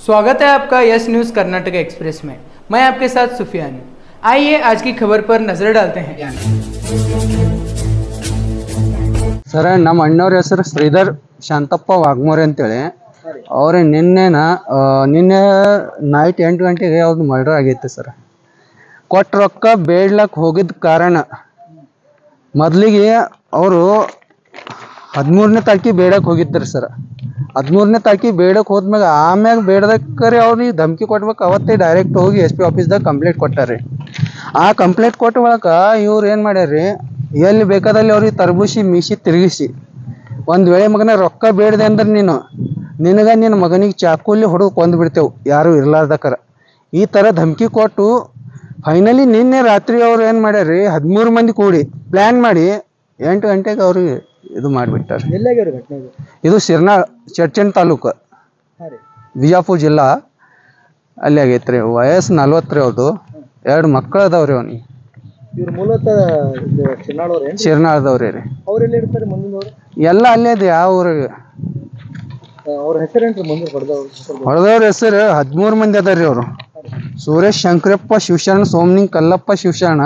स्वागत है आपका यस न्यूज़ कर्नाटक एक्सप्रेस में मैं आपके साथ सुफियान आइए आज की खबर पर नजर डालते हैं ಸರ್ ನಮ್ಮ ಅಣ್ಣವ್ರ ಹೆಸರು ಶ್ರೀಧರ್ ಶಾಂತಪ್ಪ ವಾಘ್ಮೋರೆ ಅಂತೇಳಿ ಅವ್ರ ನಿನ್ನೆನ ಆ, ನಿನ್ನೆ ನೈಟ್ ಎಂಟು ಗಂಟೆಗೆ ಅವ್ರದ್ದು ಮರ್ಡರ್ ಆಗೈತೆ ಸರ್ ಕೊಟ್ಟ ರೊಕ್ಕ ಬೇಡ್ಲಕ್ಕೆ ಹೋಗಿದ್ದ ಕಾರಣ ಮೊದಲಿಗೆ ಅವರು ಹದಿಮೂರನೇ ತಾರೀಕಿಗೆ ಬೇಡಕ್ಕೆ ಹೋಗಿದ್ದರು ಸರ್ ಹದಿಮೂರನೇ ತಾರೀಕಿಗೆ ಬೇಡಕ್ಕೆ ಹೋದ್ಮ್ಯಾಗ ಆಮ್ಯಾಗ ಬೇಡದಕ್ಕರೆ ಅವ್ರಿಗೆ ಧಮಕಿ ಕೊಟ್ಬೇಕು ಅವತ್ತೇ ಡೈರೆಕ್ಟ್ ಹೋಗಿ ಎಸ್ ಪಿ ಆಫೀಸ್ದಾಗ ಕಂಪ್ಲೇಂಟ್ ಕೊಟ್ಟಾರೆ ಆ ಕಂಪ್ಲೇಂಟ್ ಕೊಟ್ಟ ಬಳಿಕ ಇವ್ರು ಏನು ಮಾಡ್ಯಾರ್ರಿ ಎಲ್ಲಿ ಬೇಕಾದಲ್ಲಿ ಅವ್ರಿಗೆ ತರ್ಬುಸಿ ಮೀಸಿ ತಿರುಗಿಸಿ ಒಂದು ವೇಳೆ ಮಗನ ರೊಕ್ಕ ಬೇಡದೆ ಅಂದ್ರೆ ನೀನು ನಿನಗ ನಿನ್ನ ಮಗನಿಗೆ ಚಾಕುಲಿ ಹೊಡೆದು ಕೊಂದು ಬಿಡ್ತೇವೆ ಯಾರು ಇರ್ಲಾರ್ದಕ್ಕರ ಈ ಥರ ಧಮಕಿ ಕೊಟ್ಟು ಫೈನಲಿ ನಿನ್ನೆ ರಾತ್ರಿ ಅವ್ರು ಏನು ಮಾಡ್ಯಾರ್ರಿ ಹದಿಮೂರು ಮಂದಿ ಕೂಡಿ ಪ್ಲ್ಯಾನ್ ಮಾಡಿ ಎಂಟು ಗಂಟೆಗೆ ಅವ್ರಿಗೆ ಇದು ಮಾಡಿಬಿಟ್ಟಾರೆ ಎಲ್ಲಾಗ್ಯಾರ ಘಟನೆ ಇದು ಇದು ಶಿರ್ನಾಳ್ ಚಡ್ಚಣ್ ತಾಲೂಕು ಹಾಂ ರೀ ಬಿಜಾಪುರ ಜಿಲ್ಲಾ ಅಲ್ಲಿ ಆಗೈತೆ ರೀ ವಯಸ್ಸು ನಲ್ವತ್ತು ರೀ ಅವ್ರದ್ದು ಎರಡು ಮಕ್ಕಳು ಅದಾವ್ರಿ ಅವ್ನಿಗೆ ಇವ್ರು ಮೂಲತಃ ಇದು ಚಿನ್ನಾಳವ್ರು ಏನು ಶಿರ್ನಾಳದವ್ರಿ ರೀ ಅವ್ರೆಲ್ಲ ಇರ್ತಾರೆ ಮುಂದಿನವ್ರು ಎಲ್ಲ ಅಲ್ಲೇ ಅದ ಯಾವ ಊರಿಗೆ ಅವ್ರ ಹೆಸರೇನ್ರಿ ಮುಂದೆ ಹೊಡೆದವ್ರು ಹೊಡೆದವ್ರ ಹೆಸರು ಹದಿಮೂರು ಮಂದಿ ಅದಾರ್ರಿ ಅವರು ಸುರೇಶ್ ಶಂಕರಪ್ಪ ಶಿವಶರಣ ಸೋಮನಿಂಗ್ ಕಲ್ಲಪ್ಪ ಶಿವಶರಣ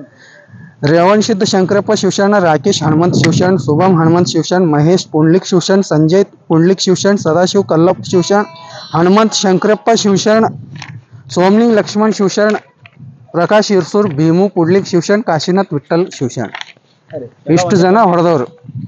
ರೇವಣ್ ಸಿದ್ಧ ಶಂಕರಪ್ಪ ಶಿವಶರಣ ರಾಕೇಶ್ ಹನುಮಂತ್ ಶಿವಶರಣ ಶುಭಮ್ ಹನುಮಂತ್ ಶಿವಶರಣ ಮಹೇಶ್ ಪುಂಡ್ಲಿಕ್ ಶಿವಶರಣ ಸಂಜಯ್ ಪುಂಡ್ಲಿಕ್ ಶಿವಶರಣ ಸದಾಶಿವ್ ಕಲ್ಲಪ್ಪ ಶಿವಶರಣ ಹನುಮಂತ್ ಶಂಕರಪ್ಪ ಶಿವಶರಣ ಸೋಮಲಿಂಗ್ ಲಕ್ಷ್ಮಣ್ ಶಿವಶರಣ ಪ್ರಕಾಶ್ ಇರ್ಸೂರ್ ಭೀಮು ಪುಡ್ಲಿಕ್ ಶಿವಶರಣ ಕಾಶಿನಾಥ್ ವಿಠಲ್ ಶಿವಶರಣ ಇಷ್ಟು ಜನ ಹೊಡೆದವ್ರು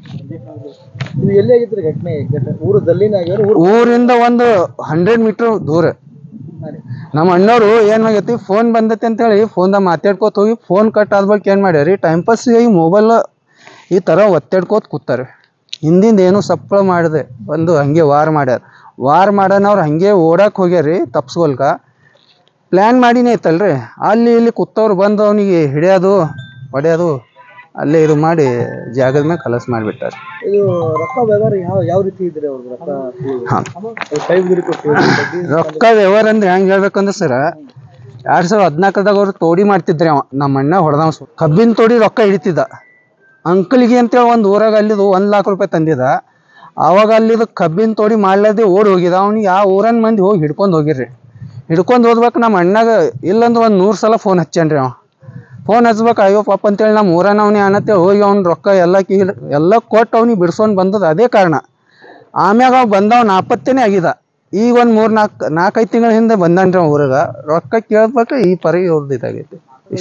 ಇದು ಎಲ್ಲಿ ಆಗಿದ್ರಿ ಘಟನೆ ಘಟನೆ ಊರು ದಲ್ಲಿನ ಆಗ್ಯಾರ ಊರು ಊರಿಂದ ಒಂದು ಹಂಡ್ರೆಡ್ ಮೀಟರ್ ದೂರ ನಮ್ಮ ಅಣ್ಣವ್ರು ಏನಾಗೈತಿ ಫೋನ್ ಬಂದೈತಿ ಅಂತೇಳಿ ಫೋನ್ದಾಗ ಮಾತಾಡ್ಕೋತ ಹೋಗಿ ಫೋನ್ ಕಟ್ ಆದ ಬಳಿಕ ಏನು ಮಾಡ್ಯಾರಿ ಟೈಮ್ ಪಾಸ್ ಈ ಮೊಬೈಲ್ ಈ ಥರ ಒತ್ತಾಡ್ಕೋತ ಕೂತಾರೆ ಹಿಂದಿಂದ ಏನು ಸಪ್ಪಳ ಮಾಡಿದೆ ಬಂದು ಹಂಗೆ ವಾರ್ ಮಾಡ್ಯಾರ ವಾರ್ ಮಾಡೋನವ್ರು ಹಂಗೆ ಓಡಕ್ಕೆ ಹೋಗ್ಯಾರಿ ತಪ್ಸ್ಕೊಲ್ಕ ಪ್ಲ್ಯಾನ್ ಮಾಡಿನೇ ಐತಲ್ರಿ ಅಲ್ಲಿ ಇಲ್ಲಿ ಕೂತವ್ರು ಬಂದು ಅವನಿಗೆ ಹಿಡಿಯೋದು ಹೊಡೆಯೋದು ಅಲ್ಲೇ ಇದು ಮಾಡಿ ಜಾಗದ ಮೇಲೆ ಕಲಸ್ ಮಾಡಿಬಿಟ್ಟಾರೆ ಇದು ರೊಕ್ಕ ವ್ಯವಹಾರ ಯಾವ ಯಾವ ರೀತಿ ಇದ್ರಿ ಅವ್ರದ್ದು ರೊಕ್ಕ ಹಾಂ ಕೈ ಬಿಡಿ ಕೊಟ್ಟು ರೊಕ್ಕ ವ್ಯವಹಾರ ಅಂದ್ರೆ ಹೆಂಗ್ ಹೇಳ್ಬೇಕಂದ್ರೆ ಸರ ಎರಡ್ ಸಾವಿರದ ಹದಿನಾಲ್ಕದಾಗ ಅವ್ರು ತೋಡಿ ಮಾಡ್ತಿದ್ರಿ ಅವ ನಮ್ಮ ಅಣ್ಣ ಹೊಡೆದವ ಕಬ್ಬಿನ ತೋಡಿ ರೊಕ್ಕ ಹಿಡಿತಿದ್ದ ಅಂಕಲ್ಗೆ ಅಂತೇಳಿ ಒಂದು ಊರಾಗ ಅಲ್ಲಿದು ಒಂದ್ ಲಾಖ ರೂಪಾಯಿ ತಂದಿದ ಅವಾಗ ಅಲ್ಲಿದು ಕಬ್ಬಿನ ತೋಡಿ ಮಾಡ್ಲದೆ ಓಡಿ ಹೋಗಿದ ಅವ್ನಿಗೆ ಆ ಊರನ್ ಮಂದಿ ಹೋಗಿ ಹಿಡ್ಕೊಂಡು ಹೋಗಿರ್ರಿ ಹಿಡ್ಕೊಂಡು ಹೋದ್ಬೇಕು ನಮ್ಮ ಅಣ್ಣಾಗ ಇಲ್ಲಂದ್ರೆ ಒಂದು ನೂರು ಸಲ ಫೋನ್ ಹಚ್ಚನ್ರಿ ಅವ ಫೋನ್ ಹಚ್ಬೇಕು ಅಯ್ಯೋ ಪಾಪ ಅಂತೇಳಿ ನಮ್ಮ ಊರನ ಅವನೇ ಅನ್ನತ್ತೇಳಿ ಹೋಗಿ ಅವ್ನ ರೊಕ್ಕ ಎಲ್ಲ ಕೀ ಎಲ್ಲ ಕೊಟ್ಟು ಅವ್ನಿಗೆ ಬಿಡ್ಸೋನ್ ಬಂದದ ಅದೇ ಕಾರಣ ಆಮ್ಯಾಗ ಅವ ಬಂದವ ನಾಪತ್ತೆನೇ ಆಗಿದ ಈಗ ಒಂದು ಮೂರು ನಾಲ್ಕು ನಾಲ್ಕೈದು ತಿಂಗಳ ಹಿಂದೆ ಬಂದಾನ್ರಿ ಅವ ಊರಾಗ ರೊಕ್ಕ ಕೇಳ್ಬೇಕು ಈ ಪರಿ ಅವ್ರದ್ದು ಇದಾಗೈತಿ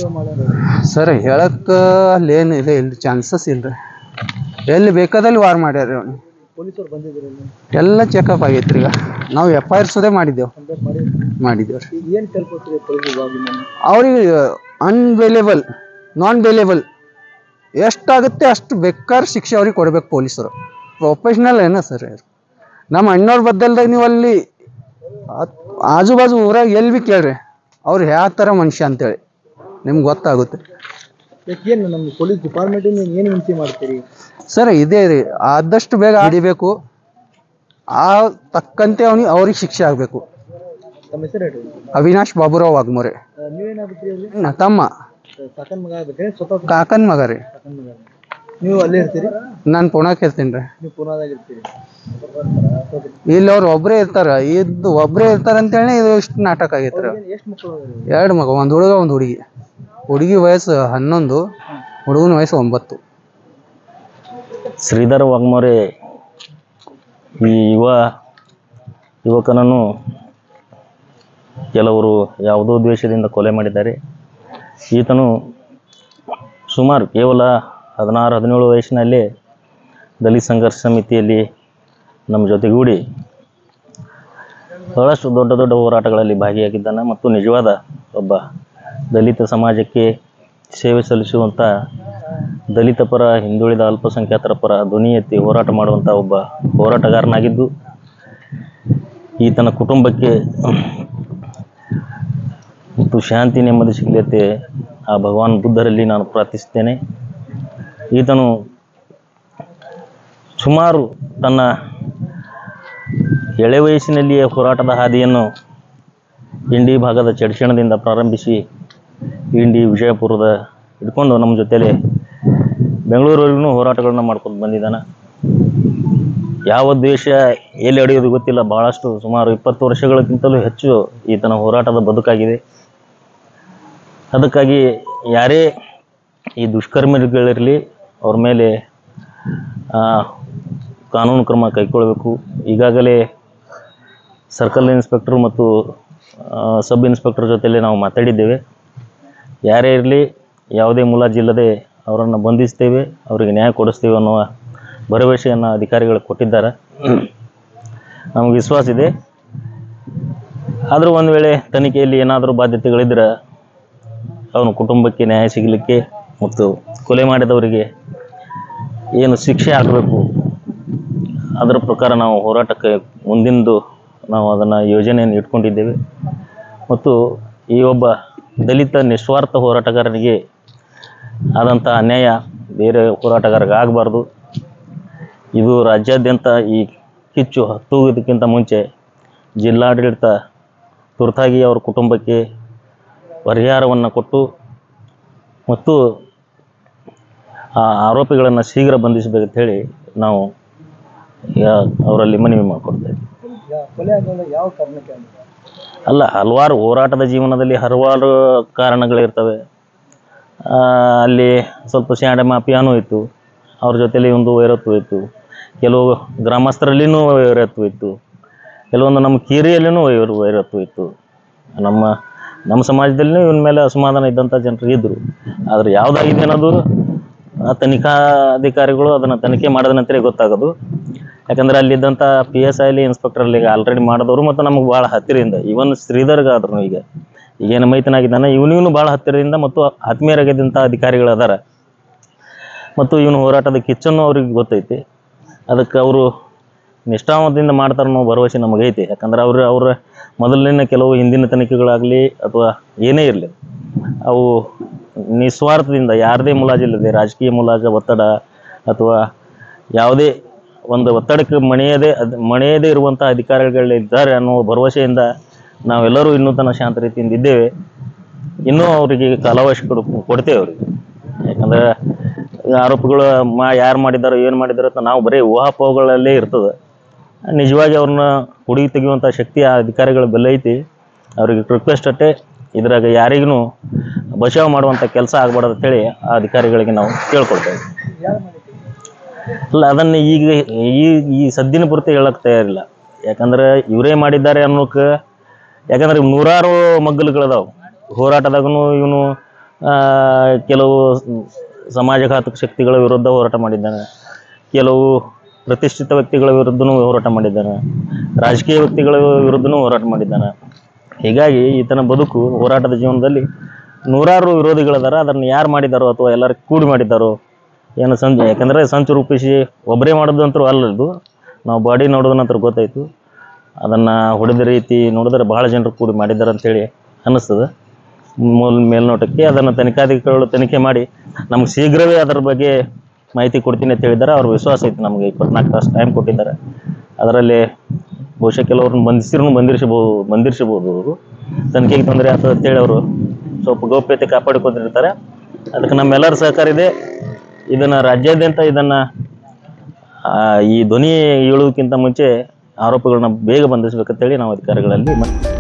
ಸರ್ ಹೇಳಕ್ಕೆ ಅಲ್ಲಿ ಏನು ಇದೆ ಇಲ್ಲಿ ಚಾನ್ಸಸ್ ಇಲ್ರಿ ಎಲ್ಲಿ ಬೇಕಾದಲ್ಲಿ ವಾರ್ ಮಾಡ್ಯಾರ ಅವ್ನು ಪೊಲೀಸರು ಬಂದಿದ್ರು ಎಲ್ಲ ಚೆಕಪ್ ಆಗೈತ್ರಿ ಈಗ ನಾವು ಎಫ್ ಐ ಆರ್ ಸುದೇ ಮಾಡಿದ್ದೆವು ಕಂಪ್ಲೇಂಟ್ ಮಾಡಿ ಮಾಡಿದ್ದೇವೆ ರೀ ಈಗ ಏನು ಕೇಳ್ಕೊತೀರಿ ಪೊಲೀಸ್ ವಿಭಾಗ ಅವ್ರಿಗೆ ಅನ್ವೇಲೇಬಲ್ ನಾನ್ ವೇಲೇಬಲ್ ಎಷ್ಟಾಗುತ್ತೆ ಅಷ್ಟು ಬೇಕಾದ್ರೆ ಶಿಕ್ಷೆ ಅವ್ರಿಗೆ ಕೊಡ್ಬೇಕು ಪೊಲೀಸರು ಪ್ರೊಫೆಷ್ನಲ್ ಏನ ಸರ್ ಇವ್ರು ನಮ್ಮ ಅಣ್ಣವ್ರ ಬದ್ದಲ್ದಾಗ ನೀವು ಅಲ್ಲಿ ಹತ್- ಆಜು ಬಾಜು ಊರಾಗ ಎಲ್ಲಿ ಭೀ ಕೇಳ್ರಿ ಅವ್ರು ಯಾವ ಥರ ಮನುಷ್ಯ ಅಂತೇಳಿ ನಿಮ್ಗೆ ಗೊತ್ತಾಗುತ್ತೆ ಏನು ನಮ್ಮ ಪೊಲೀಸ್ ಡಿಪಾರ್ಟ್ಮೆಂಟಿಂದ ಏನು ವಿನಂತಿ ಮಾಡ್ತೀರಿ ಸರ್ ಇದೇ ರೀ ಆದಷ್ಟು ಬೇಗ ಹಿಡಿಬೇಕು ಆ ತಕ್ಕಂತೆ ಅವ್ನಿಗೆ ಅವ್ರಿಗೆ ಶಿಕ್ಷೆ ಆಗಬೇಕು ತಮ್ಮ ಹೆಸರು ಹೇಳ್ರಿ ಅವಿನಾಶ್ ಬಾಬುರಾವ್ ವಾಗ್ಮೋರೆ ನೀವೇನಾಗ್ಬೇಕ್ರಿ ಅವ್ರಿಗೆ ನ ತಮ್ಮ ಸಾಕನ್ ಮಗ ಆಗ್ಬೇಕ್ರಿ ಸ್ವತಃ ಕಾಕನ್ ಮಗ ರೀ ಸಾಕನ್ ಮಗ ನೀವು ಅಲ್ಲೇ ಇರ್ತೀರಿ ನಾನು ಪುಣಕ್ಕೆ ಇರ್ತೀನಿ ರೀ ನೀವು ಪುನಾದಾಗ ಇರ್ತೀರಿ ಇಲ್ಲಿ ಅವ್ರು ಒಬ್ಬರೇ ಇರ್ತಾರ ಇದ್ದು ಒಬ್ಬರೇ ಇರ್ತಾರ ಅಂತೇಳಿ ಇದು ಇಷ್ಟು ನಾಟಕ ಆಗೈತ್ರ ಎಷ್ಟು ಮಕ್ಕಳು ಎರಡು ಮಗ ಒಂದು ಹುಡುಗ ಒಂದು ಹುಡುಗಿ ಹುಡುಗಿ ವಯಸ್ಸು ಹನ್ನೊಂದು ಹುಡುಗನ ವಯಸ್ಸು ಒಂಬತ್ತು ಶ್ರೀಧರ ವಾಗ್ಮೋರೆ ಈ ಯುವ ಯುವಕನನ್ನು ಕೆಲವರು ಯಾವುದೋ ದ್ವೇಷದಿಂದ ಕೊಲೆ ಮಾಡಿದ್ದಾರೆ ಈತನು ಸುಮಾರು ಕೇವಲ ಹದಿನಾರು ಹದಿನೇಳು ವಯಸ್ಸಿನಲ್ಲೇ ದಲಿತ ಸಂಘರ್ಷ ಸಮಿತಿಯಲ್ಲಿ ನಮ್ಮ ಜೊತೆಗೂಡಿ ಬಹಳಷ್ಟು ದೊಡ್ಡ ದೊಡ್ಡ ಹೋರಾಟಗಳಲ್ಲಿ ಭಾಗಿಯಾಗಿದ್ದಾನೆ ಮತ್ತು ನಿಜವಾದ ಒಬ್ಬ ದಲಿತ ಸಮಾಜಕ್ಕೆ ಸೇವೆ ಸಲ್ಲಿಸುವಂಥ ದಲಿತ ಪರ ಹಿಂದುಳಿದ ಅಲ್ಪಸಂಖ್ಯಾತರ ಪರ ಧ್ವನಿ ಎತ್ತಿ ಹೋರಾಟ ಮಾಡುವಂಥ ಒಬ್ಬ ಹೋರಾಟಗಾರನಾಗಿದ್ದು ಈತನ ಕುಟುಂಬಕ್ಕೆ ಮತ್ತು ಶಾಂತಿ ನೆಮ್ಮದಿ ಸಿಗಲಿಕ್ಕೆ ಆ ಭಗವಾನ್ ಬುದ್ಧರಲ್ಲಿ ನಾನು ಪ್ರಾರ್ಥಿಸುತ್ತೇನೆ ಈತನು ಸುಮಾರು ತನ್ನ ಎಳೆ ವಯಸ್ಸಿನಲ್ಲಿಯೇ ಹೋರಾಟದ ಹಾದಿಯನ್ನು ಇಂಡಿ ಭಾಗದ ಚಡ್ಚಣದಿಂದ ಪ್ರಾರಂಭಿಸಿ ಇಂಡಿ ವಿಜಯಪುರದ ಹಿಡ್ಕೊಂಡು ನಮ್ಮ ಜೊತೆಲಿ ಬೆಂಗಳೂರವರೆಗೂ ಹೋರಾಟಗಳನ್ನ ಮಾಡ್ಕೊಂಡು ಬಂದಿದ್ದಾನೆ ಯಾವ ದ್ವೇಷ ಎಲ್ಲಿ ಅಡಿಯೋದು ಗೊತ್ತಿಲ್ಲ ಭಾಳಷ್ಟು ಸುಮಾರು ಇಪ್ಪತ್ತು ವರ್ಷಗಳಕ್ಕಿಂತಲೂ ಹೆಚ್ಚು ಈತನ ಹೋರಾಟದ ಬದುಕಾಗಿದೆ ಅದಕ್ಕಾಗಿ ಯಾರೇ ಈ ದುಷ್ಕರ್ಮಿಗಳಿರಲಿ ಅವ್ರ ಮೇಲೆ ಆ, ಕಾನೂನು ಕ್ರಮ ಕೈಗೊಳ್ಳಬೇಕು ಈಗಾಗಲೇ ಸರ್ಕಲ್ ಇನ್ಸ್ಪೆಕ್ಟರ್ ಮತ್ತು ಆ, ಸಬ್ ಇನ್ಸ್ಪೆಕ್ಟರ್ ಜೊತೆಯಲ್ಲಿ ನಾವು ಮಾತಾಡಿದ್ದೇವೆ ಯಾರೇ ಇರಲಿ ಯಾವುದೇ ಮುಲಾಜಿಲ್ಲದೆ ಅವರನ್ನು ಬಂಧಿಸ್ತೇವೆ ಅವರಿಗೆ ನ್ಯಾಯ ಕೊಡಿಸ್ತೇವೆ ಅನ್ನುವ ಭರವಸೆಯನ್ನು ಅಧಿಕಾರಿಗಳು ಕೊಟ್ಟಿದ್ದಾರೆ ನಮಗೆ ವಿಶ್ವಾಸ ಇದೆ ಆದರೂ ಒಂದು ವೇಳೆ ತನಿಖೆಯಲ್ಲಿ ಏನಾದರೂ ಬಾಧ್ಯತೆಗಳಿದ್ದರೆ ಅವನ ಕುಟುಂಬಕ್ಕೆ ನ್ಯಾಯ ಸಿಗಲಿಕ್ಕೆ ಮತ್ತು ಕೊಲೆ ಮಾಡಿದವರಿಗೆ ಏನು ಶಿಕ್ಷೆ ಆಗಬೇಕು ಅದರ ಪ್ರಕಾರ ನಾವು ಹೋರಾಟಕ್ಕೆ ಮುಂದಿಂದು ನಾವು ಅದನ್ನು ಯೋಜನೆಯನ್ನು ಇಟ್ಕೊಂಡಿದ್ದೇವೆ ಮತ್ತು ಈ ಒಬ್ಬ ದಲಿತ ನಿಸ್ವಾರ್ಥ ಹೋರಾಟಗಾರನಿಗೆ ಆದಂಥ ಅನ್ಯಾಯ ಬೇರೆ ಹೋರಾಟಗಾರರಿಗೆ ಆಗಬಾರ್ದು ಇದು ರಾಜ್ಯಾದ್ಯಂತ ಈ ಕಿಚ್ಚು ಹತ್ತುವುದಕ್ಕಿಂತ ಮುಂಚೆ ಜಿಲ್ಲಾಡಳಿತ ತುರ್ತಾಗಿ ಅವ್ರ ಕುಟುಂಬಕ್ಕೆ ಪರಿಹಾರವನ್ನು ಕೊಟ್ಟು ಮತ್ತು ಆ ಆರೋಪಿಗಳನ್ನು ಶೀಘ್ರ ಬಂಧಿಸಬೇಕಂತ ಹೇಳಿ ನಾವು ಯಾ- ಅವರಲ್ಲಿ ಮನವಿ ಮಾಡಿಕೊಡ್ತೇವೆ ಅಲ್ಲ ಹಲವಾರು ಹೋರಾಟದ ಜೀವನದಲ್ಲಿ ಹಲವಾರು ಕಾರಣಗಳಿರ್ತವೆ ಆ, ಅಲ್ಲಿ ಸ್ವಲ್ಪ ಸ್ಯಾಂಡ ಮಾಫಿಯಾನೂ ಇತ್ತು ಅವ್ರ ಜೊತೆಲಿ ಒಂದು ವೈರತ್ವ ಇತ್ತು ಕೆಲವು ಗ್ರಾಮಸ್ಥರಲ್ಲಿನೂ ವೈರತ್ವ ಇತ್ತು ಕೆಲವೊಂದು ನಮ್ಮ ಕೀರಿಯಲ್ಲಿನೂ ವೈರ ವೈರತ್ವ ಇತ್ತು ನಮ್ಮ ನಮ್ಮ ಸಮಾಜದಲ್ಲಿನೂ ಇವನ ಮೇಲೆ ಅಸಮಾಧಾನ ಇದ್ದಂಥ ಜನರು ಇದ್ದರು ಆದರೆ ಯಾವುದಾಗಿದೆ ಅನ್ನೋದು ಆ ತನಿಖಾಧಿಕಾರಿಗಳು ಅದನ್ನು ತನಿಖೆ ಮಾಡಿದ ನಂತರ ಗೊತ್ತಾಗೋದು ಯಾಕಂದ್ರೆ ಅಲ್ಲಿದ್ದಂಥ ಪಿ ಎಸ್ ಐಲಿ ಇನ್ಸ್ಪೆಕ್ಟರ್ ಅಲ್ಲಿ ಆಲ್ರೆಡಿ ಮಾಡಿದವರು ಮತ್ತು ನಮಗೆ ಭಾಳ ಹತ್ತಿರದಿಂದ ಇವನ್ ಶ್ರೀಧರ್ಗಾದ್ರು ಈಗ ಈಗೇನು ಮೈತನಾಗಿದ್ದಾನೆ ಇವನಿಗೂ ಭಾಳ ಹತ್ತಿರದಿಂದ ಮತ್ತು ಆತ್ಮೀಯರಾಗಿದ್ದಂಥ ಅಧಿಕಾರಿಗಳು ಅದಾರ ಮತ್ತು ಇವನು ಹೋರಾಟದ ಕಿಚ್ಚನ್ನು ಅವ್ರಿಗೆ ಗೊತ್ತೈತಿ ಅದಕ್ಕೆ ಅವರು ನಿಷ್ಠಾವಂತದಿಂದ ಮಾಡ್ತಾರೆ ಅನ್ನೋ ಭರವಸೆ ನಮಗೈತಿ ಯಾಕಂದ್ರೆ ಅವ್ರು ಅವರ ಮೊದಲಿನ ಕೆಲವು ಹಿಂದಿನ ತನಿಖೆಗಳಾಗಲಿ ಅಥವಾ ಏನೇ ಇರಲಿ ಅವು ನಿಸ್ವಾರ್ಥದಿಂದ ಯಾರದೇ ಮುಲಾಜಿಲ್ಲದೆ ರಾಜಕೀಯ ಮುಲಾಜ ಒತ್ತಡ ಅಥವಾ ಯಾವುದೇ ಒಂದು ಒತ್ತಡಕ್ಕೆ ಮಣಿಯದೇ ಅದು ಮಣಿಯದೇ ಇರುವಂಥ ಅಧಿಕಾರಿಗಳಿದ್ದಾರೆ ಅನ್ನೋ ಭರವಸೆಯಿಂದ ನಾವೆಲ್ಲರೂ ಇನ್ನೂ ತನಕ ಶಾಂತ ರೀತಿಯಿಂದ ಇದ್ದೇವೆ ಇನ್ನೂ ಅವರಿಗೆ ಕಾಲಾವಕಾಶ ಕೊಡು ಕೊಡ್ತೇವೆ ಅವ್ರಿಗೆ ಯಾಕಂದ್ರೆ ಈ ಆರೋಪಿಗಳು ಮಾ ಯಾರು ಮಾಡಿದ್ದಾರೋ ಏನು ಮಾಡಿದಾರೋ ಅಂತ ನಾವು ಬರೀ ಊಹಾಪೋಹಗಳಲ್ಲೇ ಇರ್ತದೆ ನಿಜವಾಗಿ ಅವ್ರನ್ನ ಹುಡುಗಿ ತೆಗೆಯುವಂಥ ಶಕ್ತಿ ಆ ಅಧಿಕಾರಿಗಳ ಬೆಲೆ ಐತಿ ಅವ್ರಿಗೆ ರಿಕ್ವೆಸ್ಟ್ ಅಟ್ಟೆ ಇದ್ರಾಗ ಯಾರಿಗೂ ಬಚಾವ್ ಮಾಡುವಂಥ ಕೆಲಸ ಆಗ್ಬಾರ್ದು ಅಂತೇಳಿ ಆ ಅಧಿಕಾರಿಗಳಿಗೆ ನಾವು ಕೇಳ್ಕೊಳ್ತೇವೆ ಅಲ್ಲ ಅದನ್ನು ಈಗ ಈ ಈ ಸದ್ದಿನ ಪೂರ್ತಿ ಹೇಳಕ್ಕೆ ತಯಾರಿಲ್ಲ ಯಾಕಂದ್ರೆ ಇವರೇ ಮಾಡಿದ್ದಾರೆ ಅನ್ನೋಕೆ ಯಾಕಂದ್ರೆ ನೂರಾರು ಮಗ್ಗಲುಗಳದಾವು ಹೋರಾಟದಾಗೂ ಇವನು ಆ, ಕೆಲವು ಸಮಾಜಘಾತಕ ಶಕ್ತಿಗಳ ವಿರುದ್ಧ ಹೋರಾಟ ಮಾಡಿದ್ದಾನೆ ಕೆಲವು ಪ್ರತಿಷ್ಠಿತ ವ್ಯಕ್ತಿಗಳ ವಿರುದ್ಧನೂ ಹೋರಾಟ ಮಾಡಿದ್ದಾನೆ ರಾಜಕೀಯ ವ್ಯಕ್ತಿಗಳ ವಿರುದ್ಧನೂ ಹೋರಾಟ ಮಾಡಿದ್ದಾನೆ ಹೀಗಾಗಿ ಈತನ ಬದುಕು ಹೋರಾಟದ ಜೀವನದಲ್ಲಿ ನೂರಾರು ವಿರೋಧಿಗಳದಾರ ಅದನ್ನು ಯಾರು ಮಾಡಿದಾರೋ ಅಥವಾ ಎಲ್ಲರೂ ಕೂಡಿ ಮಾಡಿದ್ದಾರೋ ಏನು ಸಂಜೆ ಯಾಕಂದರೆ ಸಂಚು ರೂಪಿಸಿ ಒಬ್ಬರೇ ಮಾಡೋದು ಅಂತೂ ಅಲ್ಲದು ನಾವು ಬಾಡಿ ನೋಡಿದ ನಂತರ ಗೊತ್ತಾಯಿತು ಅದನ್ನು ಹೊಡೆದ ರೀತಿ ನೋಡಿದ್ರೆ ಭಾಳ ಜನರು ಕೂಡಿ ಮಾಡಿದ್ದಾರೆ ಅಂತೇಳಿ ಅನ್ನಿಸ್ತದೆ ಮೂಲ ಮೇಲ್ನೋಟಕ್ಕೆ ಅದನ್ನು ತನಿಖಾಧಿಕಾರಿಗಳು ತನಿಖೆ ಮಾಡಿ ನಮ್ಗೆ ಶೀಘ್ರವೇ ಅದರ ಬಗ್ಗೆ ಮಾಹಿತಿ ಕೊಡ್ತೀನಿ ಅಂತ ಹೇಳಿದ್ದಾರೆ ಅವ್ರ ವಿಶ್ವಾಸ ಐತೆ ನಮಗೆ ಇಪ್ಪತ್ನಾಲ್ಕು ತಾಸು ಟೈಮ್ ಕೊಟ್ಟಿದ್ದಾರೆ ಅದರಲ್ಲಿ ಬಹುಶಃ ಕೆಲವ್ರನ್ನ ಬಂಧಿಸಿರೂ ಬಂಧಿಸಬಹುದು ಬಂಧಿಸಬಹುದು ಅವರು ತನಿಖೆಗೆ ತೊಂದರೆ ಆಗ್ತದೆ ಅಂತೇಳಿ ಅವರು ಸ್ವಲ್ಪ ಗೌಪ್ಯತೆ ಕಾಪಾಡಿಕೊಂಡಿರ್ತಾರೆ ಅದಕ್ಕೆ ನಮ್ಮೆಲ್ಲರ ಸಹಕಾರ ಇದೆ ಇದನ್ನು ರಾಜ್ಯಾದ್ಯಂತ ಇದನ್ನು ಈ ಧ್ವನಿ ಏಳುವುದಕ್ಕಿಂತ ಮುಂಚೆ ಆರೋಪಿಗಳನ್ನ ಬೇಗ ಬಂಧಿಸಬೇಕಂತೇಳಿ ನಾವು ಅಧಿಕಾರಿಗಳಲ್ಲಿ ಮ-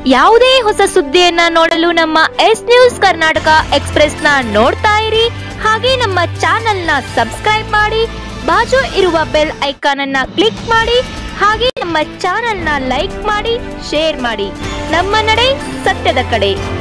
ಯಾವುದೇ ಹೊಸ ಸುದ್ದಿಯನ್ನ ನೋಡಲು ನಮ್ಮ ಎಸ್ ನ್ಯೂಸ್ ಕರ್ನಾಟಕ ಎಕ್ಸ್ಪ್ರೆಸ್ನ ನೋಡ್ತಾ ಇರಿ ಹಾಗೆ ನಮ್ಮ ಚಾನೆಲ್ನ ಸಬ್ಸ್ಕ್ರೈಬ್ ಮಾಡಿ ಬಾಜು ಇರುವ ಬೆಲ್ ಐಕಾನ್ ಅನ್ನ ಕ್ಲಿಕ್ ಮಾಡಿ ಹಾಗೆ ನಮ್ಮ ಚಾನೆಲ್ನ ಲೈಕ್ ಮಾಡಿ ಶೇರ್ ಮಾಡಿ ನಮ್ಮ ನಡೆ ಸತ್ಯದ ಕಡೆ